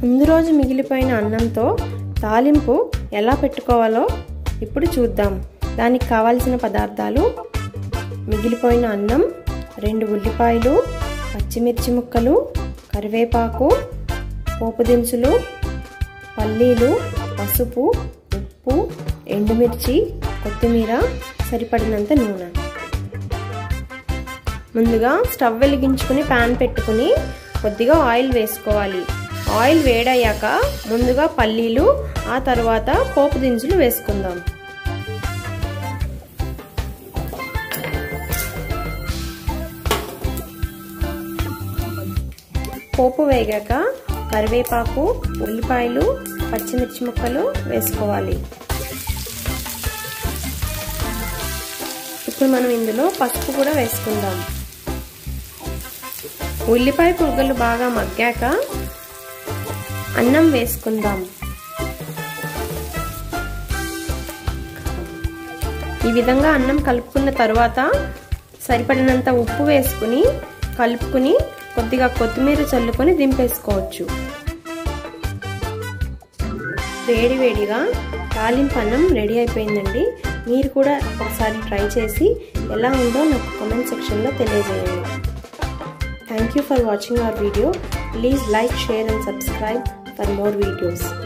ముందు రోజు మిగిలిపోయిన అన్నంతో తాలింపు ఎలా పెట్టుకోవాలో ఇప్పుడు చూద్దాం దానికి కావాల్సిన పదార్థాలు మిగిలిపోయిన అన్నం రెండు ఉల్లిపాయలు పచ్చిమిర్చి ముక్కలు కరివేపాకు పోపు దినుసులు పల్లీలు పసుపు ఉప్పు ఎండుమిర్చి కొత్తిమీర సరిపడినంత నూనె ముందుగా స్టవ్ వెలిగించుకుని ప్యాన్ పెట్టుకుని కొద్దిగా ఆయిల్ వేసుకోవాలి ఆయిల్ వేడయ్యాక ముందుగా పల్లీలు ఆ తర్వాత పోపు దినుసులు వేసుకుందాం పోపు వేగాక కరివేపాకు ఉల్లిపాయలు పచ్చిమిర్చి ముక్కలు వేసుకోవాలి ఇప్పుడు మనం ఇందులో పసుపు కూడా వేసుకుందాం ఉల్లిపాయ పురుగులు బాగా మగ్గాక అన్నం వేసుకుందాం ఈ విధంగా అన్నం కలుపుకున్న తర్వాత సరిపడినంత ఉప్పు వేసుకుని కలుపుకుని కొద్దిగా కొత్తిమీర చల్లుకొని దింపేసుకోవచ్చు వేడి వేడిగా తాలింపు అన్నం రెడీ అయిపోయిందండి మీరు కూడా ఒకసారి ట్రై చేసి ఎలా ఉందో నాకు కామెంట్ సెక్షన్లో తెలియజేయండి thank you for watching our video please like share and subscribe for more videos